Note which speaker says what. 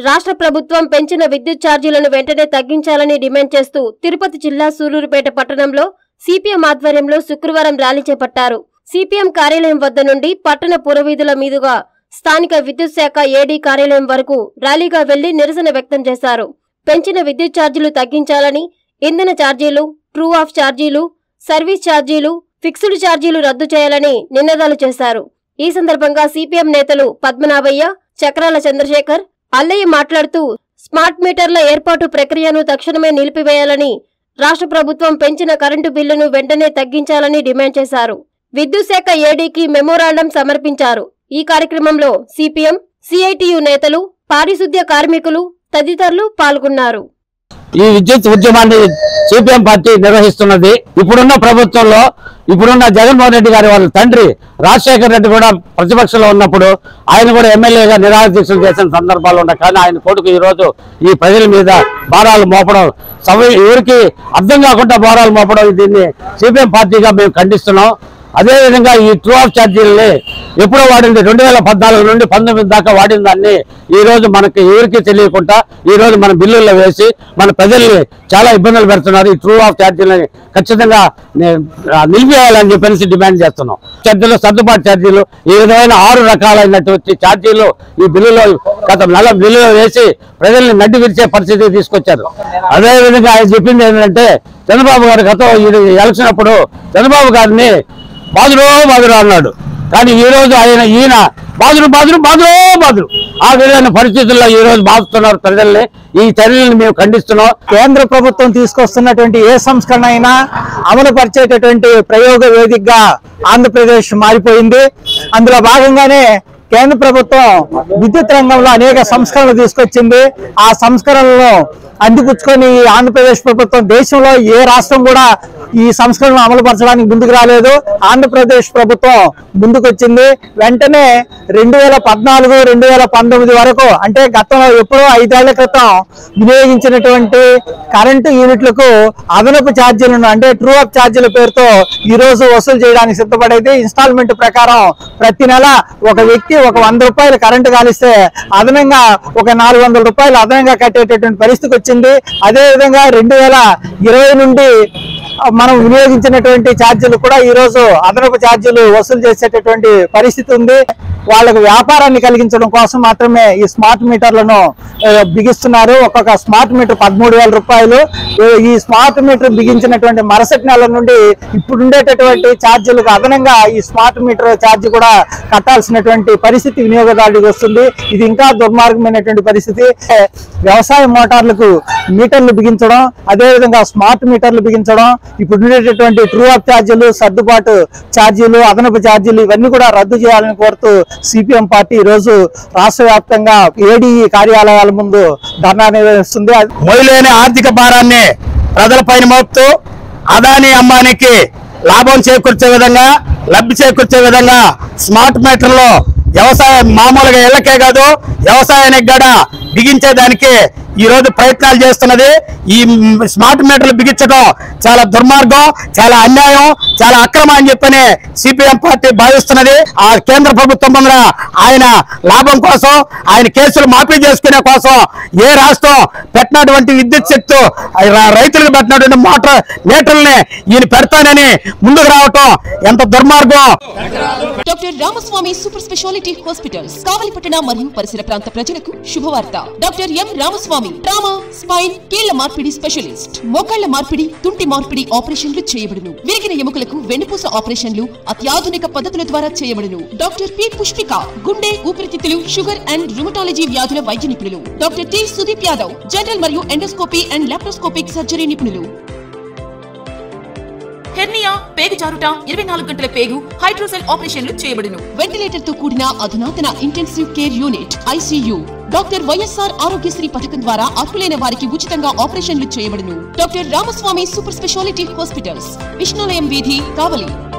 Speaker 1: రాష్ట్ర ప్రభుత్వం పెంచిన విద్యుత్ ఛార్జీలను వెంటనే తగ్గించాలని డిమాండ్ చేస్తూ తిరుపతి జిల్లా సూలూరుపేట పట్టణంలో సిపిఎం ఆధ్వర్యంలో శుక్రవారం ర్యాలీ చేపట్టారు సిపిఎం కార్యాలయం వద్ద నుండి పట్టణ పురవీధుల మీదుగా స్థానిక విద్యుత్ శాఖ ఏడీ కార్యాలయం వరకు ర్యాలీగా వెళ్లి నిరసన వ్యక్తం చేశారు పెంచిన విద్యుత్ ఛార్జీలు తగ్గించాలని ఇంధన ఛార్జీలు ట్రూ ఆఫ్ ఛార్జీలు సర్వీస్ ఛార్జీలు ఫిక్స్డ్ ఛార్జీలు రద్దు చేయాలని నినాదాలు చేశారు ఈ సందర్భంగా సిపిఎం నేతలు పద్మనాభయ్య చక్రాల చంద్రశేఖర్ అల్లయ్య మాట్లాడుతూ స్మార్ట్ మీటర్ల ఏర్పాటు ప్రక్రియను తక్షణమే నిలిపివేయాలని రాష్ట్ర ప్రభుత్వం పెంచిన కరెంటు బిల్లును వెంటనే తగ్గించాలని డిమాండ్ చేశారు విద్యుత్ శాఖ ఏడీకి మెమోరాండం సమర్పించారు ఈ కార్యక్రమంలో సిపిఎం సిఐటియు నేతలు పారిశుద్ధ్య కార్మికులు తదితరులు పాల్గొన్నారు
Speaker 2: ఈ విద్యుత్ ఉద్యమాన్ని సిపిఎం పార్టీ నిర్వహిస్తున్నది ఇప్పుడున్న ప్రభుత్వంలో ఇప్పుడున్న జగన్మోహన్ రెడ్డి గారి వాళ్ళ తండ్రి రాజశేఖర రెడ్డి కూడా ప్రతిపక్షంలో ఉన్నప్పుడు ఆయన కూడా ఎమ్మెల్యేగా నిరాహార దీక్షలు చేసిన సందర్భాలు ఉన్నాయి కానీ ఆయన కొడుకు ఈ రోజు ఈ ప్రజల మీద భారాలు మోపడం సవ ఎవరికి అర్థం కాకుండా భారాలు మోపడం దీన్ని సిపిఎం పార్టీగా మేము ఖండిస్తున్నాం అదేవిధంగా ఈ ట్రూ ఆఫ్ ఛార్జీలని ఎప్పుడో వాడింది రెండు వేల పద్నాలుగు నుండి పంతొమ్మిది దాకా వాడిన దాన్ని ఈ రోజు మనకి ఎవరికి తెలియకుండా ఈ రోజు మన బిల్లుల్లో వేసి మన ప్రజల్ని చాలా ఇబ్బందులు పెడుతున్నారు ఈ ట్రూ ఆఫ్ ఛార్జీలని ఖచ్చితంగా నే- ఆ, నిలిపివేయాలని చెప్పేసి డిమాండ్ చేస్తున్నాం ఛార్జీలు సర్దుబాటు ఛార్జీలు ఈ విధమైన ఆరు రకాలైనటువంటి ఛార్జీలు ఈ బిల్లులో గత నెల బిల్లులో వేసి ప్రజల్ని నడ్డి విరిచే పరిస్థితికి తీసుకొచ్చారు అదేవిధంగా ఆయన చెప్పింది ఏంటంటే చంద్రబాబు గారు గత ఇది ఎలక్షన్ అప్పుడు చంద్రబాబు గారిని బాదురో బాదురు అన్నాడు కానీ ఈ రోజు ఆయన ఈయన బాదురు బాదురు బాదురో బాదురు ఆ విధమైన పరిస్థితుల్లో ఈ రోజు బాదుతున్నారు ప్రజల్ని ఈ చర్యలను మేము ఖండిస్తున్నాం
Speaker 3: కేంద్ర ప్రభుత్వం తీసుకొస్తున్నటువంటి ఏ సంస్కరణ అయినా అమలు పరిచేటటువంటి ప్రయోగ వేదికగా ఆంధ్రప్రదేశ్ మారిపోయింది అందులో భాగంగానే కేంద్ర ప్రభుత్వం విద్యుత్ రంగంలో అనేక సంస్కరణలు తీసుకొచ్చింది ఆ సంస్కరణలను అందిపుచ్చుకొని ఈ ఆంధ్రప్రదేశ్ ప్రభుత్వం దేశంలో ఏ రాష్ట్రం కూడా ఈ సంస్కరణలు అమలు పరచడానికి ముందుకు రాలేదు ఆంధ్రప్రదేశ్ ప్రభుత్వం ముందుకొచ్చింది వెంటనే రెండు వేల పద్నాలుగు రెండు వేల పంతొమ్మిది వరకు అంటే గతంలో ఎప్పుడో ఐదేళ్ల క్రితం వినియోగించినటువంటి కరెంటు యూనిట్లకు అదనపు ఛార్జీలను అంటే ట్రూ అప్ ఛార్జీల పేరుతో ఈ రోజు వసూలు చేయడానికి సిద్ధపడేది ఇన్స్టాల్మెంట్ ప్రకారం ప్రతి నెల ఒక వ్యక్తి ఒక వంద రూపాయలు కరెంటు కాలిస్తే అదనంగా ఒక నాలుగు వందల రూపాయలు అదనంగా కట్టేటటువంటి పరిస్థితికి వచ్చింది అదే విధంగా రెండు వేల ఇరవై నుండి మనం వినియోగించినటువంటి ఛార్జీలు కూడా ఈ రోజు అదనపు ఛార్జీలు వసూలు చేసేటటువంటి పరిస్థితి ఉంది వాళ్ళకు వ్యాపారాన్ని కలిగించడం కోసం మాత్రమే ఈ స్మార్ట్ మీటర్లను ఆ, బిగిస్తున్నారు ఒక్కొక్క స్మార్ట్ మీటర్ పదమూడు వేల రూపాయలు ఈ- ఈ స్మార్ట్ మీటర్ బిగించినటువంటి మరుసటి నెల నుండి ఇప్పుడు ఉండేటటువంటి ఛార్జీలకు అదనంగా ఈ స్మార్ట్ మీటర్ ఛార్జ్ కూడా కట్టాల్సినటువంటి పరిస్థితి వినియోగదారుడికి వస్తుంది ఇది ఇంకా దుర్మార్గమైనటువంటి పరిస్థితి వ్యవసాయ మోటార్లకు మీటర్లు బిగించడం అదేవిధంగా స్మార్ట్ మీటర్లు బిగించడం ఇప్పుడు ఉండేటటువంటి ట్రూ అప్ ఛార్జీలు సర్దుబాటు ఛార్జీలు అదనపు ఛార్జీలు ఇవన్నీ కూడా రద్దు చేయాలని కోరుతూ సిపిఎం పార్టీ ఈ రోజు రాష్ట్ర వ్యాప్తంగా ఏడీఈ కార్యాలయాల ముందు ధర్నా నిర్వహిస్తుంది
Speaker 2: మొయిలేని ఆర్థిక భారాన్ని ప్రజలపైన మోపుతూ అదాని అంబానీకి లాభం చేకూర్చే విధంగా లబ్ధి చేకూర్చే విధంగా స్మార్ట్ మీటర్లో వ్యవసాయ మామూలుగా ఇళ్ళకే కాదు వ్యవసాయానికి కూడా బిగించేదానికి ఈ రోజు ప్రయత్నాలు చేస్తున్నది ఈ మ్, స్మార్ట్ మీటర్లు బిగించడం చాలా దుర్మార్గం చాలా అన్యాయం చాలా అక్రమం అని చెప్పని సిపిఎం పార్టీ భావిస్తున్నది ఆ కేంద్ర ప్రభుత్వం ముందర ఆయన లాభం కోసం ఆయన కేసులు మాఫీ చేసుకునే కోసం ఏ రాష్ట్రం పెట్టినటువంటి విద్యుత్ శక్తి ర- రైతులకు పెట్టినటువంటి మోటార్ మీటర్లని ఈయన పెడతానని ముందుకు రావటం ఎంత దుర్మార్గం
Speaker 4: doctor Ramaswamy super speciality hospitals కావలిపట్టణ మరియు పరిసర ప్రాంత ప్రజలకు శుభవార్త doctor M Ramaswamy trauma spine కీళ్ల మార్పిడి స్పెషలిస్ట్ మోకాళ్ల మార్పిడి తుంటి మార్పిడి ఆపరేషన్లు చేయబడును విరిగిన ఎముకలకు వెన్నుపూస ఆపరేషన్లు అత్యాధునిక పద్ధతుల ద్వారా చేయబడును డాక్టర్ పి పుష్పిక గుండె ఊపిరితిత్తులు షుగర్ అండ్ రుమటాలజీ వ్యాధుల వైద్య నిపుణులు doctor T Sudeep Yadav general మరియు ఎండోస్కోపీ అండ్ లాప్రోస్కోపిక్ సర్జరీ నిపుణులు హెర్నియా పేగు జారుట ఇరవై నాలుగు గంటల పేగు హైడ్రోసెల్ ఆపరేషన్లు చేయబడును వెంటిలేటర్ తో కూడిన అధునాతన intensive care unit ICU doctor YSR Aarogyasri పథకం ద్వారా అర్హులైన వారికి ఉచితంగా ఆపరేషన్లు చేయబడును doctor Ramaswamy super speciality hospitals విష్ణులయం వీధి కావలి